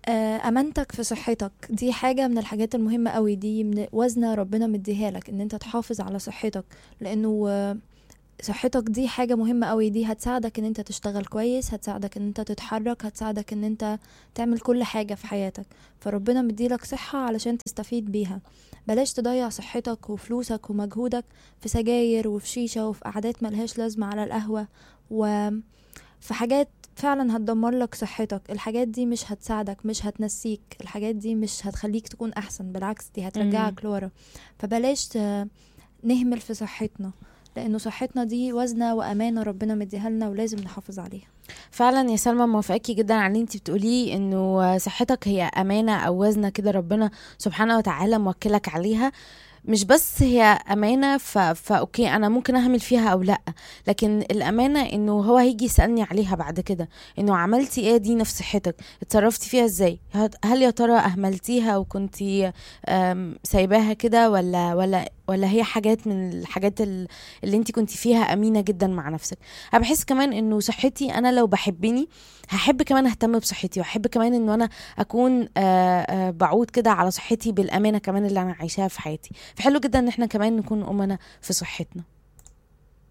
آه، امانتك في صحتك دي حاجه من الحاجات المهمه قوي دي من وزنه ربنا مديها لك ان انت تحافظ على صحتك لانه آه، صحتك دي حاجه مهمه قوي دي هتساعدك ان انت تشتغل كويس هتساعدك ان انت تتحرك هتساعدك ان انت تعمل كل حاجه في حياتك فربنا مديلك صحه علشان تستفيد بيها بلاش تضيع صحتك وفلوسك ومجهودك في سجاير وفي شيشه وفي قعدات ملهاش لازمه على القهوه وفي حاجات فعلا هتدمر لك صحتك الحاجات دي مش هتساعدك مش هتنسيك الحاجات دي مش هتخليك تكون احسن بالعكس دي هترجعك لورا فبلاش ت- نهمل في صحتنا لانه صحتنا دي وزنه وامانه ربنا مديها لنا ولازم نحافظ عليها فعلا يا سلمى موافقاكي جدا على اللي انت بتقوليه انه صحتك هي امانه او وزنه كده ربنا سبحانه وتعالى موكلك عليها مش بس هي امانه ف... فاوكي انا ممكن اهمل فيها او لا لكن الامانه انه هو هيجي يسالني عليها بعد كده انه عملتي ايه دي في صحتك اتصرفتي فيها ازاي هت- هل يا ترى اهملتيها وكنتي أم، سايباها كده ولا ولا ولا هي حاجات من الحاجات ال- اللي انت كنتي فيها امينه جدا مع نفسك انا بحس كمان انه صحتي انا لو بحبني هحب كمان اهتم بصحتي واحب كمان انه انا اكون آه، آه، بعود كده على صحتي بالامانه كمان اللي انا عايشاها في حياتي فحلو جدا ان احنا كمان نكون امنا في صحتنا